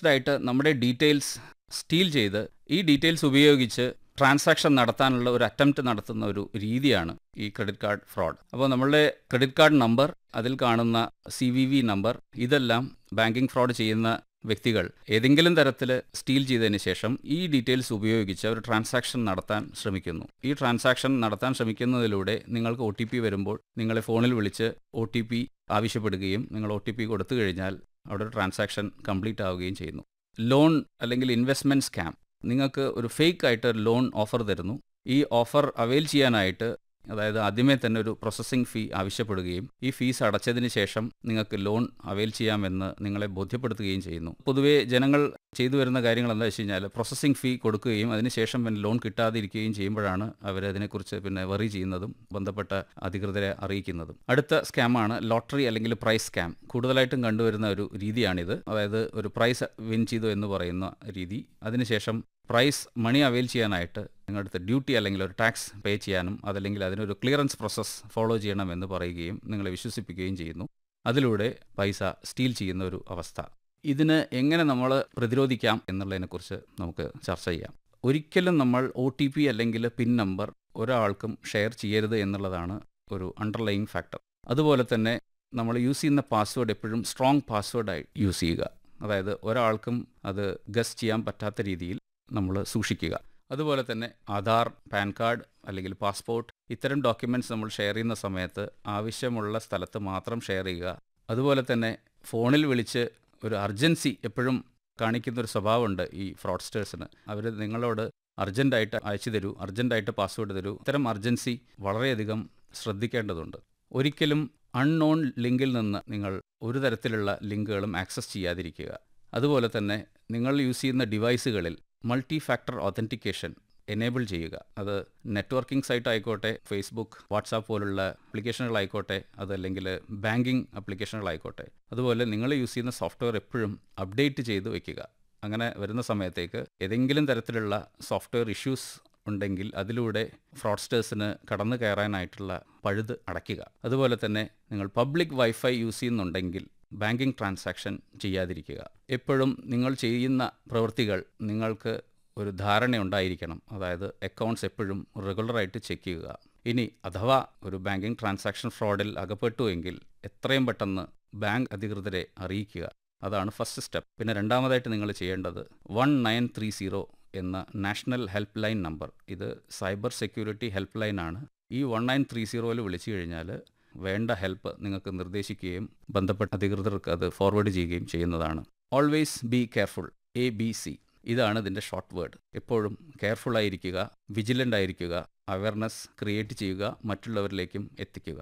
honest ആയിട്ട് നമ്മുടെ details steel ചെയ്ത് ഈ ഡീറ്റെയിൽസ് ഉപയോഗിച്ച് ട്രാൻസാക്ഷൻ നടത്താനുള്ള ഒരു അറ്റംപ്റ്റ് നടത്തുന്ന ഒരു രീതിയാണ് ഈ ക്രെഡിറ്റ് കാർഡ് ഫ്രോഡ് അപ്പോൾ നമ്മളുടെ ക്രെഡിറ്റ് കാർഡ് നമ്പർ അതിൽ കാണുന്ന സി വി വി നമ്പർ ഇതെല്ലാം ബാങ്കിങ് ഫ്രോഡ് ചെയ്യുന്ന വ്യക്തികൾ ഏതെങ്കിലും തരത്തിൽ സ്റ്റീൽ ചെയ്തതിന് ശേഷം ഈ ഡീറ്റെയിൽസ് ഉപയോഗിച്ച് ഒരു ട്രാൻസാക്ഷൻ നടത്താൻ ശ്രമിക്കുന്നു ഈ ട്രാൻസാക്ഷൻ നടത്താൻ ശ്രമിക്കുന്നതിലൂടെ നിങ്ങൾക്ക് ഒ ടി പി വരുമ്പോൾ നിങ്ങളെ ഫോണിൽ വിളിച്ച് ഒ ടി പി ആവശ്യപ്പെടുകയും നിങ്ങൾ ഒ ടി പി കൊടുത്തു കഴിഞ്ഞാൽ അവിടെ ഒരു ട്രാൻസാക്ഷൻ കംപ്ലീറ്റ് ആവുകയും ചെയ്യുന്നു ലോൺ അല്ലെങ്കിൽ ഇൻവെസ്റ്റ്മെൻറ്റ് സ്കാം നിങ്ങൾക്ക് ഒരു ഫേക്ക് ആയിട്ട് ഒരു ലോൺ ഓഫർ തരുന്നു ഈ ഓഫർ അവൈൽ ചെയ്യാനായിട്ട് അതായത് ആദ്യമേ തന്നെ ഒരു പ്രോസസ്സിംഗ് ഫീ ആവശ്യപ്പെടുകയും ഈ ഫീസ് അടച്ചതിന് ശേഷം നിങ്ങൾക്ക് ലോൺ അവൈൽ ചെയ്യാമെന്ന് നിങ്ങളെ ബോധ്യപ്പെടുത്തുകയും ചെയ്യുന്നു പൊതുവേ ജനങ്ങൾ ചെയ്തു വരുന്ന കാര്യങ്ങൾ എന്താ വെച്ച് കഴിഞ്ഞാൽ പ്രോസസ്സിംഗ് ഫീ കൊടുക്കുകയും അതിനുശേഷം പിന്നെ ലോൺ കിട്ടാതിരിക്കുകയും ചെയ്യുമ്പോഴാണ് അവരതിനെക്കുറിച്ച് പിന്നെ വറി ചെയ്യുന്നതും ബന്ധപ്പെട്ട അധികൃതരെ അറിയിക്കുന്നതും അടുത്ത സ്കാമാണ് ലോട്ടറി അല്ലെങ്കിൽ പ്രൈസ് സ്കാം കൂടുതലായിട്ടും കണ്ടുവരുന്ന ഒരു രീതിയാണിത് അതായത് ഒരു പ്രൈസ് വിൻ ചെയ്തു എന്ന് പറയുന്ന രീതി അതിനുശേഷം പ്രൈസ് മണി അവൈൽ ചെയ്യാനായിട്ട് നിങ്ങളുടെ ഡ്യൂട്ടി അല്ലെങ്കിൽ ഒരു ടാക്സ് പേ ചെയ്യാനും അതല്ലെങ്കിൽ അതിനൊരു ക്ലിയറൻസ് പ്രോസസ്സ് ഫോളോ ചെയ്യണമെന്ന് പറയുകയും നിങ്ങളെ വിശ്വസിപ്പിക്കുകയും ചെയ്യുന്നു അതിലൂടെ പൈസ സ്റ്റീൽ ചെയ്യുന്ന ഒരു അവസ്ഥ ഇതിന് എങ്ങനെ നമ്മൾ പ്രതിരോധിക്കാം എന്നുള്ളതിനെക്കുറിച്ച് നമുക്ക് ചർച്ച ചെയ്യാം ഒരിക്കലും നമ്മൾ ഒ ടി പി അല്ലെങ്കിൽ പിൻ നമ്പർ ഒരാൾക്കും ഷെയർ ചെയ്യരുത് എന്നുള്ളതാണ് ഒരു അണ്ടർലൈങ് ഫാക്ടർ അതുപോലെ തന്നെ നമ്മൾ യൂസ് ചെയ്യുന്ന പാസ്വേഡ് എപ്പോഴും സ്ട്രോങ് പാസ്വേഡായി യൂസ് ചെയ്യുക അതായത് ഒരാൾക്കും അത് ഗസ് ചെയ്യാൻ പറ്റാത്ത രീതിയിൽ നമ്മൾ സൂക്ഷിക്കുക അതുപോലെ തന്നെ ആധാർ പാൻ കാർഡ് അല്ലെങ്കിൽ പാസ്പോർട്ട് ഇത്തരം ഡോക്യുമെൻറ്റ്സ് നമ്മൾ ഷെയർ ചെയ്യുന്ന സമയത്ത് ആവശ്യമുള്ള സ്ഥലത്ത് മാത്രം ഷെയർ ചെയ്യുക അതുപോലെ തന്നെ ഫോണിൽ വിളിച്ച് ഒരു അർജൻസി എപ്പോഴും കാണിക്കുന്ന ഒരു സ്വഭാവമുണ്ട് ഈ ഫ്രോഡ്സ്റ്റേഴ്സിന് അവർ നിങ്ങളോട് അർജൻറ്റായിട്ട് അയച്ചു തരൂ അർജൻറ്റായിട്ട് പാസ്വേഡ് തരൂ ഇത്തരം അർജൻസി വളരെയധികം ശ്രദ്ധിക്കേണ്ടതുണ്ട് ഒരിക്കലും അൺനോൺ ലിങ്കിൽ നിന്ന് നിങ്ങൾ ഒരു തരത്തിലുള്ള ലിങ്കുകളും ആക്സസ് ചെയ്യാതിരിക്കുക അതുപോലെ തന്നെ നിങ്ങൾ യൂസ് ചെയ്യുന്ന ഡിവൈസുകളിൽ മൾട്ടി ഫാക്ടർ ഒതൻറ്റിക്കേഷൻ എനേബിൾ ചെയ്യുക അത് നെറ്റ്വർക്കിംഗ് സൈറ്റ് ആയിക്കോട്ടെ ഫേസ്ബുക്ക് വാട്സാപ്പ് പോലുള്ള ആപ്ലിക്കേഷനുകളായിക്കോട്ടെ അതല്ലെങ്കിൽ ബാങ്കിങ് ആപ്ലിക്കേഷനുകളായിക്കോട്ടെ അതുപോലെ നിങ്ങൾ യൂസ് ചെയ്യുന്ന സോഫ്റ്റ്വെയർ എപ്പോഴും അപ്ഡേറ്റ് ചെയ്ത് വയ്ക്കുക അങ്ങനെ വരുന്ന സമയത്തേക്ക് ഏതെങ്കിലും തരത്തിലുള്ള സോഫ്റ്റ്വെയർ ഇഷ്യൂസ് ഉണ്ടെങ്കിൽ അതിലൂടെ ഫ്രോഡ്സ്റ്റേഴ്സിന് കടന്നു കയറാനായിട്ടുള്ള പഴുത് അടയ്ക്കുക അതുപോലെ തന്നെ നിങ്ങൾ പബ്ലിക് വൈഫൈ യൂസ് ചെയ്യുന്നുണ്ടെങ്കിൽ ബാങ്കിങ് ട്രാൻസാക്ഷൻ ചെയ്യാതിരിക്കുക എപ്പോഴും നിങ്ങൾ ചെയ്യുന്ന പ്രവൃത്തികൾ നിങ്ങൾക്ക് ഒരു ധാരണ ഉണ്ടായിരിക്കണം അതായത് അക്കൗണ്ട്സ് എപ്പോഴും റെഗുലറായിട്ട് ചെക്ക് ചെയ്യുക ഇനി അഥവാ ഒരു ബാങ്കിങ് ട്രാൻസാക്ഷൻ ഫ്രോഡിൽ അകപ്പെട്ടു എങ്കിൽ എത്രയും പെട്ടെന്ന് ബാങ്ക് അധികൃതരെ അറിയിക്കുക അതാണ് ഫസ്റ്റ് സ്റ്റെപ്പ് പിന്നെ രണ്ടാമതായിട്ട് നിങ്ങൾ ചെയ്യേണ്ടത് വൺ നയൻ ത്രീ സീറോ എന്ന നാഷണൽ ഹെൽപ്പ് ലൈൻ നമ്പർ ഇത് സൈബർ സെക്യൂരിറ്റി ഹെൽപ്പ് ലൈൻ ആണ് ഈ വൺ നയൻ ത്രീ സീറോയിൽ വിളിച്ചു കഴിഞ്ഞാൽ വേണ്ട ഹെൽപ്പ് നിങ്ങൾക്ക് നിർദ്ദേശിക്കുകയും ബന്ധപ്പെട്ട അധികൃതർക്ക് അത് ഫോർവേഡ് ചെയ്യുകയും ചെയ്യുന്നതാണ് always be careful A B C ഇതാണ് ഇതിൻ്റെ ഷോർട്ട് വേർഡ് എപ്പോഴും കെയർഫുൾ ആയിരിക്കുക വിജിലൻ്റ് ആയിരിക്കുക അവയർനെസ് ക്രിയേറ്റ് ചെയ്യുക മറ്റുള്ളവരിലേക്കും എത്തിക്കുക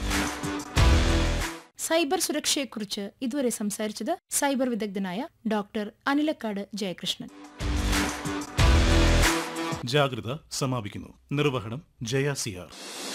സൈബർ സുരക്ഷയെക്കുറിച്ച് ഇതുവരെ സംസാരിച്ചത് സൈബർ വിദഗ്ധനായ ഡോക്ടർ അനിലക്കാട് ജയകൃഷ്ണൻ ജാഗ്രത സമാപിക്കുന്നു നിർവഹണം Jaya C R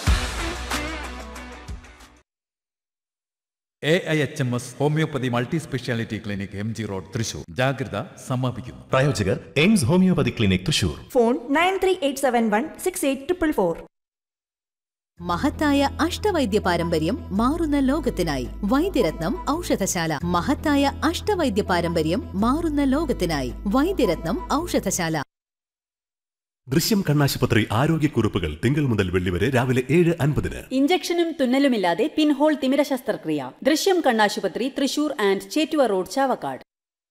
A I H M S homoeopathy multi speciality clinic M G road Thrissur ജാഗ്രത സമാപിക്കുന്നു പ്രായോജകർ AIMS homoeopathy clinic Thrissur phone nine three eight seven one six eight triple four മഹത്തായ അഷ്ടവൈദ്യ പാരമ്പര്യം മാറുന്ന ലോകത്തിനായി വൈദ്യരത്നം ഔഷധശാല മഹത്തായ അഷ്ടവൈദ്യ പാരമ്പര്യം മാറുന്ന ലോകത്തിനായി വൈദ്യരത്നം ഔഷധശാല ദൃശ്യം കണ്ണാശുപത്രി ആരോഗ്യക്കുറിപ്പുകൾ തിങ്കൾ മുതൽ വെള്ളി വരെ രാവിലെ ഏഴ് അൻപതിന് ഇഞ്ചക്ഷനും തുന്നലുമില്ലാതെ പിൻഹോൾ തിമിര ശസ്ത്രക്രിയ ദൃശ്യം കണ്ണാശുപത്രി തൃശൂർ ആൻഡ് ചേറ്റുവ റോഡ് ചാവക്കാട്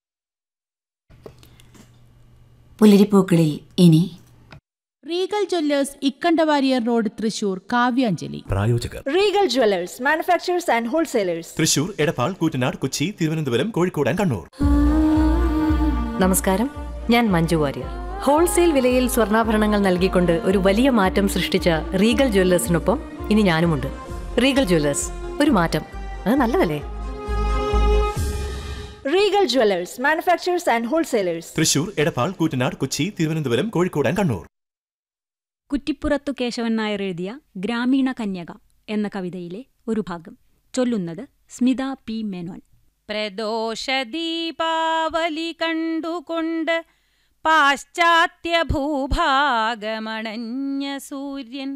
പുലരിപ്പൂക്കളിൽ ഇനി Regal Jewellers Ikkandawarrier road Thrissur Kavyanjali പ്രായോജകർ Regal Jewellers manufacturers and wholesalers Thrissur Edappal Koottanad Kochi Thiruvananthapuram Kozhikode and Kannur നമസ്കാരം ഞാൻ മഞ്ജു വാര്യർ ഹോൾസെയിൽ വിലയിൽ സ്വർണ്ണാഭരണങ്ങൾ നൽകിക്കൊണ്ട് ഒരു വലിയ മാറ്റം സൃഷ്ടിച്ച റീഗൽ ജ്വല്ലേഴ്സിനൊപ്പം ഇനി ഞാനുമുണ്ട് റീഗൽ ജ്വല്ലേഴ്സ് ഒരു മാറ്റം അത് നല്ലതല്ലേ Regal Jewellers manufacturers and wholesalers Thrissur Edappal Koottanad Kochi Thiruvananthapuram Kozhikode and Kannur Kuttipurathu Kesavan Nair എഴുതിയ ഗ്രാമീണ കന്യക എന്ന കവിതയിലെ ഒരു ഭാഗം ചൊല്ലുന്നത് സ്മിത പി മേനോൻ പ്രദോഷദീപാവലി കണ്ടുകൊണ്ട് പാശ്ചാത്യ ഭൂഭാഗമണഞ്ഞ സൂര്യൻ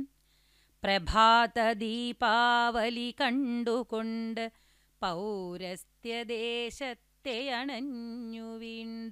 പ്രഭാതദീപാവലി കണ്ടുകൊണ്ട് പൗരസ്ത്യദേശത്തെ അണഞ്ഞു വീണ്ടും